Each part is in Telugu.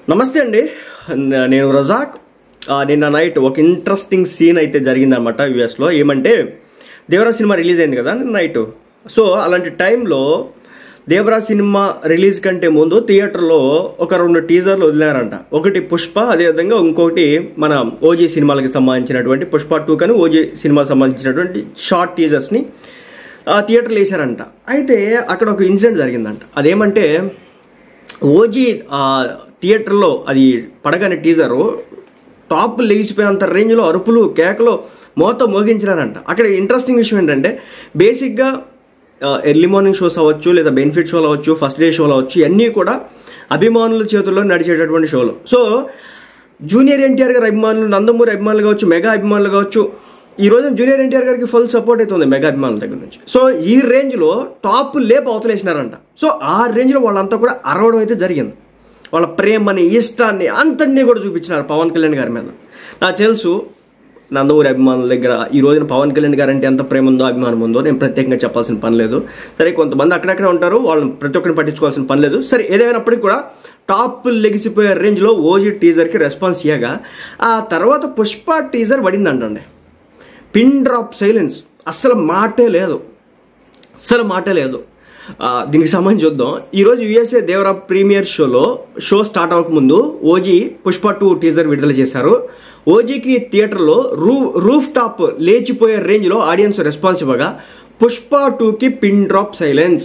నమస్తే అండి న- నేను రజాక్ ఆ, నిన్న నైట్ ఒక ఇంట్రెస్టింగ్ సీన్ అయితే జరిగిందనమాట యుఎస్లో ఏమంటే దేవరా సినిమా రిలీజ్ అయింది కదా నిన్న నైట్ సో అలాంటి టైంలో దేవరా సినిమా రిలీజ్ కంటే ముందు థియేటర్లో ఒక రెండు టీజర్లు వదిలారంట ఒకటి పుష్ప అదేవిధంగా ఇంకొకటి మన ఓజీ సినిమాలకి సంబంధించినటువంటి పుష్ప టూ కానీ ఓజీ సినిమాకి సంబంధించినటువంటి షార్ట్ టీజర్స్ని ఆ థియేటర్లో వేశారంట అయితే అక్కడ ఒక ఇన్సిడెంట్ జరిగిందంట అదేమంటే ఓజీ ఆ, థియేటర్లో అది పడగానే టీజరు టాప్ లేచిపోయినంత రేంజ్లో అరుపులు కేకలు మోత మోగించినారంట అక్కడ ఇంట్రెస్టింగ్ విషయం ఏంటంటే బేసిక్గా ఎర్లీ మార్నింగ్ షోస్ అవ్వచ్చు లేదా బెనిఫిట్ షోలు అవ్వచ్చు ఫస్ట్ డే షోలు అవ్వచ్చు ఇవన్నీ కూడా అభిమానుల చేతుల్లో నడిచేటటువంటి షోలు సో జూనియర్ ఎన్టీఆర్ గారి అభిమానులు నందమూరి అభిమానులు కావచ్చు మెగా అభిమానులు కావచ్చు ఈ రోజు జూనియర్ ఎన్టీఆర్ గారికి ఫుల్ సపోర్ట్ అవుతుంది మెగా అభిమానుల దగ్గర నుంచి సో ఈ రేంజ్ లో టాప్ లేపు అవతలేసినారంట సో ఆ రేంజ్ లో వాళ్ళంతా కూడా అరవడం అయితే జరిగింది వాళ్ళ ప్రేమని ఇష్టాన్ని అంతటినీ కూడా చూపించినారు పవన్ కళ్యాణ్ గారి మీద నాకు తెలుసు నందమూరి అభిమానుల దగ్గర ఈ రోజున పవన్ కళ్యాణ్ గారు అంటే ఎంత ప్రేమ ఉందో అభిమానం ఉందో నేను ప్రత్యేకంగా చెప్పాల్సిన పని లేదు సరే కొంతమంది అక్కడక్కడే ఉంటారు వాళ్ళని ప్రతి ఒక్కరిని పట్టించుకోవాల్సిన పని లేదు సరే ఏదైనప్పటికీ కూడా టాప్ లెగిసిపోయే రేంజ్లో ఓజీ టీజర్కి రెస్పాన్స్ ఇయ్యగా ఆ తర్వాత పుష్ప టీజర్ పడిందంటండి పిన్ డ్రాప్ సైలెన్స్ అస్సలు మాటే లేదు అస్సలు మాటే లేదు ఆ, దీనికి సంబంధించి చూద్దాం ఈరోజు యుఎస్ఏ దేవరా ప్రీమియర్ షోలో షో స్టార్ట్ అవ్వకముందు ఓజీ పుష్ప టూ టీజర్ విడుదల చేశారు ఓజీకి థియేటర్లో రూ రూఫ్ టాప్ లేచిపోయే రేంజ్లో ఆడియన్స్ రెస్పాన్స్ ఇవ్వగా పుష్ప టూకి పిన్ డ్రాప్ సైలెన్స్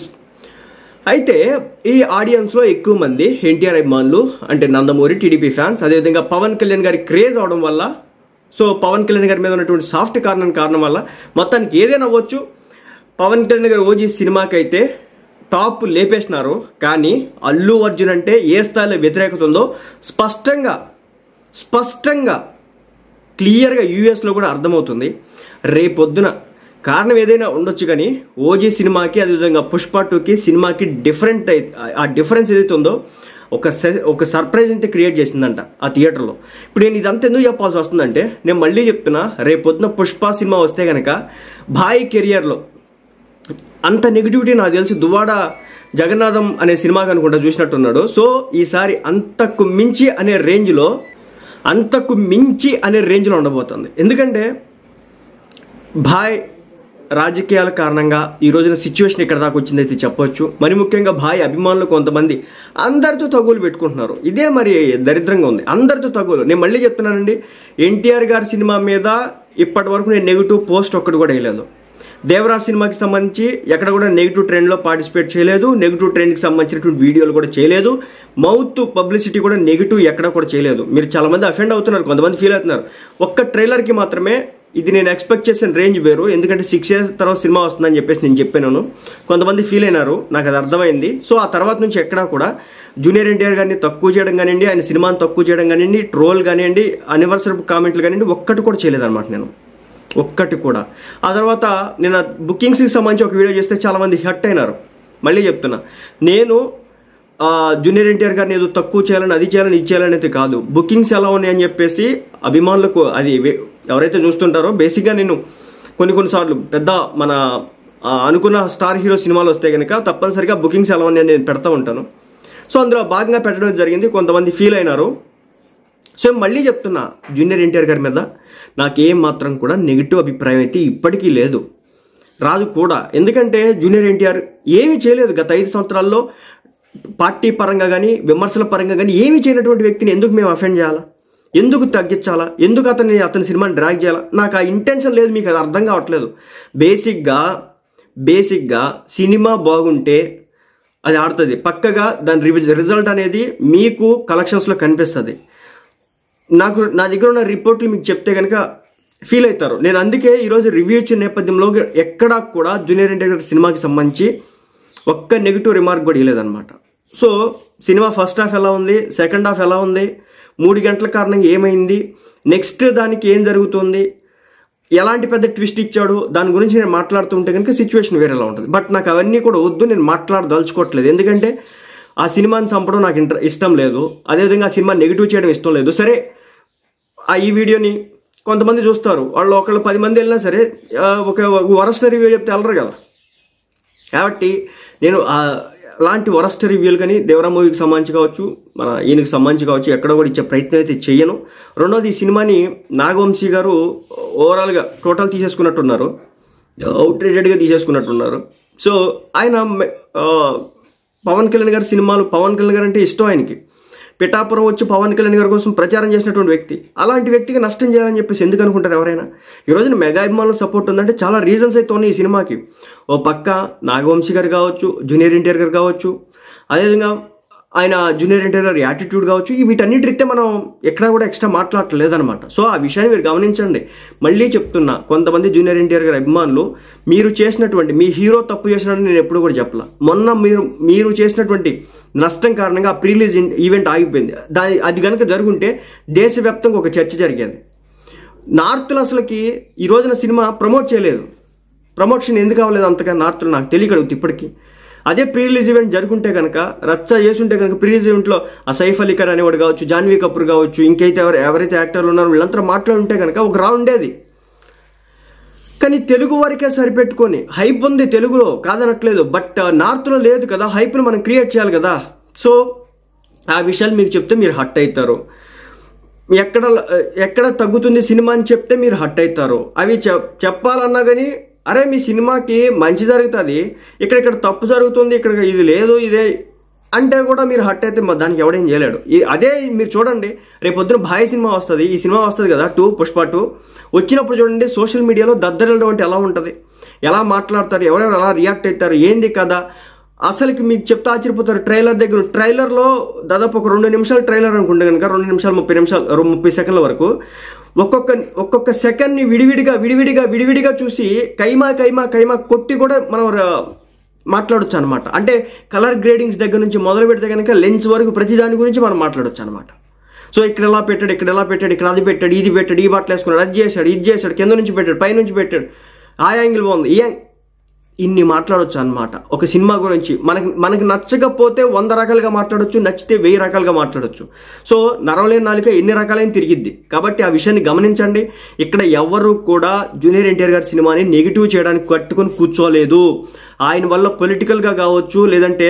అయితే ఈ ఆడియన్స్ లో ఎక్కువ మంది ఎన్టీఆర్ అభిమానులు అంటే నందమూరి టీడీపీ ఫ్యాన్స్ అదేవిధంగా పవన్ కళ్యాణ్ గారి క్రేజ్ అవడం వల్ల సో పవన్ కళ్యాణ్ గారి మీద ఉన్నటువంటి సాఫ్ట్ కారణం కారణం వల్ల మొత్తానికి ఏదైనా అవ్వచ్చు పవన్ కళ్యాణ్ గారి ఓజీ సినిమాకి అయితే టాప్ లేపేసినారు కానీ అల్లు అర్జున్ అంటే ఏ స్థాయిలో వ్యతిరేకత ఉందో స్పష్టంగా స్పష్టంగా క్లియర్గా యూఎస్లో కూడా అర్థమవుతుంది రేపొద్దున కారణం ఏదైనా ఉండొచ్చు కానీ ఓజీ సినిమాకి అదేవిధంగా పుష్ప టూకి సినిమాకి డిఫరెంట్ అయి ఆ డిఫరెన్స్ ఏదైతే ఉందో ఒక సె- ఒక సర్ప్రైజ్ అయితే క్రియేట్ చేసిందంట ఆ థియేటర్లో ఇప్పుడు నేను ఇదంతా ఎందుకు చెప్పాల్సి వస్తుందంటే నేను మళ్ళీ చెప్తున్నా రేపొద్దున పుష్ప సినిమా వస్తే కనుక భాయ్ కెరియర్లో అంత నెగిటివిటీ నాకు తెలిసి దువాడ జగన్నాథం అనే సినిమాకి అనుకుంటా చూసినట్టున్నాడు సో ఈసారి అంతకు మించి అనే రేంజ్లో అంతకు మించి అనే రేంజ్లో ఉండబోతుంది ఎందుకంటే భాయ్ రాజకీయాల కారణంగా ఈ రోజున సిచ్యువేషన్ ఇక్కడ దాకా వచ్చిందైతే చెప్పొచ్చు మరి ముఖ్యంగా భాయ్ అభిమానులు కొంతమంది అందరితో తగులు పెట్టుకుంటున్నారు ఇదే మరి దరిద్రంగా ఉంది అందరితో తగులు నేను మళ్ళీ చెప్తున్నానండి ఎన్టీఆర్ గారి సినిమా మీద ఇప్పటి వరకు నేను నెగిటివ్ పోస్ట్ ఒక్కటి కూడా వేయలేదు దేవరా సినిమాకి సంబంధించి ఎక్కడ కూడా నెగిటివ్ ట్రెండ్లో పార్టిసిపేట్ చేయలేదు నెగిటివ్ ట్రెండ్కి సంబంధించినటువంటి వీడియోలు కూడా చేయలేదు మౌత్ పబ్లిసిటీ కూడా నెగిటివ్ ఎక్కడ కూడా చేయలేదు మీరు చాలా మంది అఫెండ్ అవుతున్నారు కొంతమంది ఫీల్ అవుతున్నారు ఒక్క ట్రైలర్కి మాత్రమే ఇది నేను ఎక్స్పెక్ట్ చేసిన రేంజ్ వేరు ఎందుకంటే సిక్స్ ఇయర్స్ తర్వాత సినిమా వస్తుందని చెప్పేసి నేను చెప్పాను కొంతమంది ఫీల్ అయినారు నాకు అది అర్థమైంది సో ఆ తర్వాత నుంచి ఎక్కడా కూడా జూనియర్ ఎన్టీఆర్ గారిని తక్కువ చేయడం కానివ్వండి ఆయన సినిమాని తక్కువ చేయడం కానివ్వండి ట్రోల్ కానివ్వండి అనివర్సరీ కామెంట్లు కానివ్వండి ఒక్కటి కూడా చేయలేదన్నమాట నేను ఒక్కటి కూడా ఆ తర్వాత నేను బుకింగ్స్కి సంబంధించి ఒక వీడియో చేస్తే చాలా మంది హట్ అయినారు మళ్ళీ చెప్తున్నా నేను ఆ, జూనియర్ ఎన్టీఆర్ గారిని ఏదో తక్కువ చేయాలని అది చేయాలని ఇది చేయాలని అయితే కాదు బుకింగ్స్ ఎలా ఉన్నాయని చెప్పేసి అభిమానులకు అది వే- ఎవరైతే చూస్తుంటారో బేసిక్గా నేను కొన్ని కొన్నిసార్లు పెద్ద మన ఆ, అనుకున్న స్టార్ హీరో సినిమాలు వస్తే కనుక తప్పనిసరిగా బుకింగ్స్ ఎలా ఉన్నాయని నేను పెడతా ఉంటాను సో అందులో భాగంగా పెట్టడం జరిగింది కొంతమంది ఫీల్ అయినారు సో మళ్ళీ చెప్తున్నా జూనియర్ ఎన్టీఆర్ గారి మీద నాకేం మాత్రం కూడా నెగిటివ్ అభిప్రాయం అయితే ఇప్పటికీ లేదు రాదు కూడా ఎందుకంటే జూనియర్ ఎన్టీఆర్ ఏమీ చేయలేదు గత ఐదు సంవత్సరాల్లో పార్టీ పరంగా కానీ విమర్శల పరంగా కానీ ఏమీ చేయనటువంటి వ్యక్తిని ఎందుకు మేము అఫెండ్ చేయాలా ఎందుకు తగ్గించాలా ఎందుకు అతన్ని అతని సినిమాని డ్రాగ్ చేయాలా నాకు ఆ ఇంటెన్షన్ లేదు మీకు అది అర్థం కావట్లేదు బేసిక్గా బేసిక్గా సినిమా బాగుంటే అది ఆడుతుంది పక్కగా దాని రి- రిజల్ట్ అనేది మీకు కలెక్షన్స్లో కనిపిస్తుంది నాకు నా దగ్గర ఉన్న రిపోర్ట్లు మీకు చెప్తే కనుక ఫీల్ అవుతారు నేను అందుకే ఈరోజు రివ్యూ ఇచ్చిన నేపథ్యంలో ఎక్కడా కూడా జూనియర్ ఎన్టీఆర్ సినిమాకి సంబంధించి ఒక్క నెగిటివ్ రిమార్క్ కూడా ఇవ్వలేదన్నమాట సో సినిమా ఫస్ట్ హాఫ్ ఎలా ఉంది సెకండ్ హాఫ్ ఎలా ఉంది మూడు గంటల కారణంగా ఏమైంది నెక్స్ట్ దానికి ఏం జరుగుతుంది ఎలాంటి పెద్ద ట్విస్ట్ ఇచ్చాడు దాని గురించి నేను మాట్లాడుతుంటే కనుక సిచ్యువేషన్ వేరేలా ఉంటుంది బట్ నాకు అవన్నీ కూడా వద్దు నేను మాట్లాడదలుచుకోవట్లేదు ఎందుకంటే ఆ సినిమాని చంపడం నాకు ఇంట్ర ఇష్టం లేదు అదేవిధంగా ఆ సినిమా నెగిటివ్ చేయడం ఇష్టం లేదు సరే ఆ ఈ వీడియోని కొంతమంది చూస్తారు వాళ్ళు ఒకళ్ళు పది మంది వెళ్ళినా సరే ఆ, ఒక వరస్ట్ రివ్యూ చెప్తే వెళ్ళరు కదా కాబట్టి నేను ఆ లాంటి వరస్ట్ రివ్యూలు కానీ దేవరా మూవీకి సంబంధించి కావచ్చు మన ఈయనకి సంబంధించి కావచ్చు ఎక్కడ కూడా ఇచ్చే ప్రయత్నం అయితే చేయను రెండోది ఈ సినిమాని నాగవంశీ గారు ఓవరాల్గా టోటల్ తీసేసుకున్నట్టున్నారు అవుట్ రేటెడ్గా తీసేసుకున్నట్టున్నారు సో ఆయన మె- ఆ, పవన్ కళ్యాణ్ గారి సినిమాలు పవన్ కళ్యాణ్ గారు అంటే ఇష్టం ఆయనకి పిఠాపురం వచ్చి పవన్ కళ్యాణ్ గారి కోసం ప్రచారం చేసినటువంటి వ్యక్తి అలాంటి వ్యక్తికి నష్టం చేయాలని చెప్పేసి ఎందుకు అనుకుంటారు ఎవరైనా ఈ రోజున మెగా అభిమానుల సపోర్ట్ ఉందంటే చాలా రీజన్స్ అయితే ఉన్నాయి ఈ సినిమాకి ఓ పక్క నాగవంశీ గారు కావచ్చు జూనియర్ ఎన్టీఆర్ గారు కావచ్చు అదేవిధంగా ఆయన జూనియర్ ఎన్టీఆర్ గారి యాటిట్యూడ్ కావచ్చు ఈ వీటన్నిటి రీత్యా మనం ఎక్కడా కూడా ఎక్స్ట్రా మాట్లాడలేదన్నమాట సో ఆ విషయాన్ని మీరు గమనించండి మళ్ళీ చెప్తున్నా కొంతమంది జూనియర్ ఎన్టీఆర్ గారి అభిమానులు మీరు చేసినటువంటి మీ హీరో తప్పు చేసినట్టు నేను ఎప్పుడు కూడా చెప్పలా మొన్న మీరు మీరు చేసినటువంటి నష్టం కారణంగా ఆ ప్రీలీజ్ ఈవెంట్ ఆగిపోయింది దాని అది కనుక జరుగుంటే దేశవ్యాప్తంగా ఒక చర్చ జరిగేది నార్త్లో అసలుకి ఈ రోజున సినిమా ప్రమోట్ చేయలేదు ప్రమోషన్ ఎందుకు అవ్వలేదు అంతగా నార్త్లో నాకు తెలియకడుగుతుంది ఇప్పటికీ అదే ప్రీ రిలీజ్ ఈవెంట్ జరుగుంటే కనుక రచ్చ చేసుంటే కనుక ప్రీ రిలీజ్ ఈవెంట్లో ఆ సైఫ్ అలీ ఖాన్ అనేవాడు కావచ్చు జాన్వీ కపూర్ కావచ్చు ఇంకైతే ఎవరు ఎవరైతే యాక్టర్లు ఉన్నారో వీళ్ళంతా మాట్లాడుంటే కనుక ఒక రా ఉండేది కానీ తెలుగు వరకే సరిపెట్టుకొని హైప్ ఉంది తెలుగులో కాదనట్లేదు బట్ నార్త్లో లేదు కదా హైప్ను మనం క్రియేట్ చేయాలి కదా సో ఆ విషయాలు మీకు చెప్తే మీరు హట్ అవుతారు ఎక్కడ ఎక్కడ తగ్గుతుంది సినిమా అని చెప్తే మీరు హట్ అవుతారు అవి చెప్ చెప్పాలన్నా కానీ అరే మీ సినిమాకి మంచి జరుగుతుంది ఇక్కడ ఇక్కడ తప్పు జరుగుతుంది ఇక్కడ ఇది లేదు ఇదే అంటే కూడా మీరు హట్ అయితే మరి దానికి ఎవడేం చేయలేడు ఈ అదే మీరు చూడండి రేపు పొద్దున భాయ్ సినిమా వస్తుంది ఈ సినిమా వస్తుంది కదా టూ పుష్ప టూ వచ్చినప్పుడు చూడండి సోషల్ మీడియాలో దద్దరడం అంటే ఎలా ఉంటుంది ఎలా మాట్లాడతారు ఎవరెవరు ఎలా రియాక్ట్ అవుతారు ఏంది కదా అసలుకి మీకు చెప్తే ఆశ్చర్యపోతారు ట్రైలర్ దగ్గర ట్రైలర్లో దాదాపు ఒక రెండు నిమిషాలు ట్రైలర్ అనుకుంటే కనుక రెండు నిమిషాలు ముప్పై నిమిషాలు రెండు ముప్పై సెకండ్ల వరకు ఒక్కొక్క ఒక్కొక్క సెకండ్ని విడివిడిగా విడివిడిగా విడివిడిగా చూసి కైమా కైమా కైమా కొట్టి కూడా మనం ర- మాట్లాడొచ్చు అనమాట అంటే కలర్ గ్రేడింగ్స్ దగ్గర నుంచి మొదలు పెడితే కనుక లెన్స్ వరకు ప్రతి దాని గురించి మనం మాట్లాడొచ్చు అనమాట సో ఇక్కడ ఎలా పెట్టాడు ఇక్కడ ఎలా పెట్టాడు ఇక్కడ అది పెట్టాడు ఇది పెట్టాడు ఈ బట్టలు వేసుకున్నాడు అది చేశాడు ఇది చేశాడు కింద నుంచి పెట్టాడు పై నుంచి పెట్టాడు ఆ యాంగిల్ బాగుంది ఈ యాంగ్- ఇన్ని మాట్లాడొచ్చు అన్నమాట ఒక సినిమా గురించి మనకి మనకి నచ్చకపోతే వంద రకాలుగా మాట్లాడొచ్చు నచ్చితే వెయ్యి రకాలుగా మాట్లాడొచ్చు సో నరవలేని నాలుక ఎన్ని రకాలైన తిరిగిద్ది కాబట్టి ఆ విషయాన్ని గమనించండి ఇక్కడ ఎవరు కూడా జూనియర్ ఎన్టీఆర్ గారి సినిమాని నెగిటివ్ చేయడానికి కట్టుకొని కూర్చోలేదు ఆయన వల్ల పొలిటికల్గా కావచ్చు లేదంటే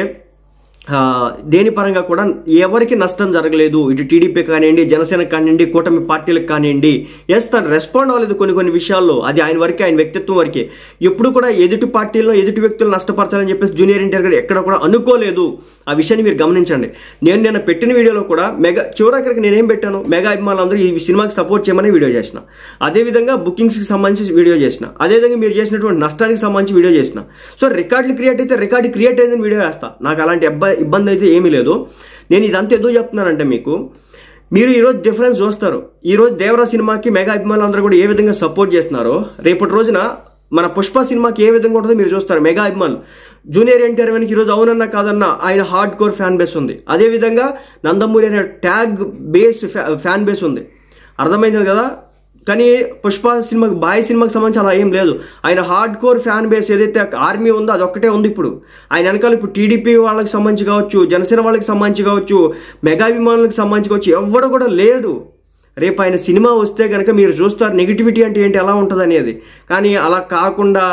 ఆ, దేని పరంగా కూడా ఎవరికి నష్టం జరగలేదు ఇటు టీడీపీ కానివ్వండి జనసేన కానివ్వండి కూటమి పార్టీలకు కానివ్వండి ఎస్ తను రెస్పాండ్ అవ్వలేదు కొన్ని కొన్ని విషయాల్లో అది ఆయన వరకే ఆయన వ్యక్తిత్వం వరకే ఎప్పుడు కూడా ఎదుటి పార్టీల్లో ఎదుటి వ్యక్తులు నష్టపరచాలని చెప్పేసి జూనియర్ ఎన్టీఆర్ గారు ఎక్కడ కూడా అనుకోలేదు ఆ విషయాన్ని మీరు గమనించండి నేను నిన్న పెట్టిన వీడియోలో కూడా మెగా చివరాఖరికి నేనేం పెట్టాను మెగా అభిమానులందరూ ఈ సినిమాకి సపోర్ట్ చేయమని వీడియో చేసిన అదేవిధంగా బుకింగ్స్కి సంబంధించి వీడియో చేసిన అదేవిధంగా మీరు చేసినటువంటి నష్టానికి సంబంధించి వీడియో చేసిన సో రికార్డులు క్రియేట్ అయితే రికార్డు క్రియేట్ అయిందని వీడియో వేస్తా నాకు అలాంటి ఇబ్బ- ఇబ్బంది అయితే ఏమీ లేదు నేను ఇదంతా ఎందుకు చెప్తున్నానంటే మీకు మీరు ఈరోజు డిఫరెన్స్ చూస్తారు ఈరోజు దేవరా సినిమాకి మెగా అభిమానులు అందరూ కూడా ఏ విధంగా సపోర్ట్ చేస్తున్నారో రేపటి రోజున మన పుష్ప సినిమాకి ఏ విధంగా ఉంటుందో మీరు చూస్తారు మెగా అభిమానులు జూనియర్ ఎన్టీఆర్ వెనక ఈరోజు అవునన్నా కాదన్నా ఆయన హార్డ్ కోర్ ఫ్యాన్ బేస్ ఉంది అదేవిధంగా నందమూరి అనే ట్యాగ్ బేస్ ఫ్యాన్ బేస్ ఉంది అర్థమైంది కదా కానీ పుష్ప సినిమాకి బాయ్ సినిమాకి సంబంధించి అలా ఏం లేదు ఆయన హార్డ్ కోర్ ఫ్యాన్ బేస్ ఏదైతే ఆర్మీ ఉందో అది ఒక్కటే ఉంది ఇప్పుడు ఆయన వెనకాల ఇప్పుడు టీడీపీ వాళ్ళకి సంబంధించి కావచ్చు జనసేన వాళ్ళకి సంబంధించి కావచ్చు మెగా అభిమానులకు సంబంధించి కావచ్చు ఎవడు కూడా లేడు రేపు ఆయన సినిమా వస్తే కనుక మీరు చూస్తారు నెగిటివిటీ అంటే ఏంటి ఎలా ఉంటుంది అనేది కానీ అలా కాకుండా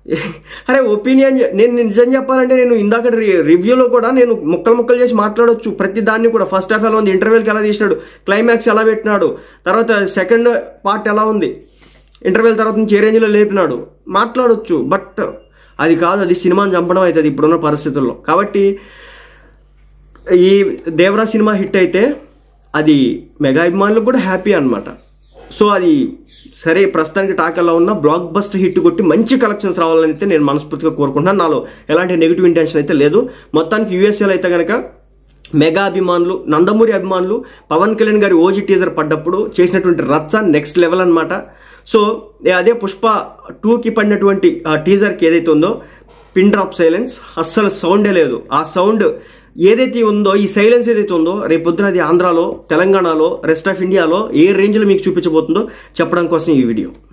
అరే ఒపీనియన్ నేను నిజం చెప్పాలంటే నేను ఇందాక రి- రివ్యూలో కూడా నేను ముక్కలు ముక్కలు చేసి మాట్లాడొచ్చు ప్రతి దాన్ని కూడా ఫస్ట్ హాఫ్ ఎలా ఉంది ఇంటర్వెల్కి ఎలా తీసినాడు క్లైమాక్స్ ఎలా పెట్టినాడు తర్వాత సెకండ్ పార్ట్ ఎలా ఉంది ఇంటర్వెల్ తర్వాత నుంచి ఏ రేంజ్లో లేపినాడు మాట్లాడొచ్చు బట్ అది కాదు అది సినిమాని చంపడం అవుతుంది ఇప్పుడున్న పరిస్థితుల్లో కాబట్టి ఈ దేవరా సినిమా హిట్ అయితే అది మెగా అభిమానులకు కూడా హ్యాపీ అన్నమాట సో అది సరే ప్రస్తుతానికి టాక్ ఎలా ఉన్నా బ్లాక్ బస్టర్ హిట్ కొట్టి మంచి కలెక్షన్స్ రావాలని అయితే నేను మనస్ఫూర్తిగా కోరుకుంటున్నాను నాలో ఎలాంటి నెగిటివ్ ఇంటెన్షన్ అయితే లేదు మొత్తానికి యూఎస్ఏలో అయితే కనుక మెగా అభిమానులు నందమూరి అభిమానులు పవన్ కళ్యాణ్ గారి ఓజీ టీజర్ పడ్డప్పుడు చేసినటువంటి రచ్చ నెక్స్ట్ లెవెల్ అన్నమాట సో ఏ అదే పుష్ప టూకి పడినటువంటి ఆ టీజర్కి ఏదైతే ఉందో పిన్ డ్రాప్ సైలెన్స్ అస్సలు సౌండే లేదు ఆ సౌండ్ ఏదైతే ఉందో ఈ సైలెన్స్ ఏదైతే ఉందో రేపొద్దున అది ఆంధ్రాలో తెలంగాణలో రెస్ట్ ఆఫ్ ఇండియాలో ఏ రేంజ్లో మీకు చూపించబోతుందో చెప్పడం కోసం ఈ వీడియో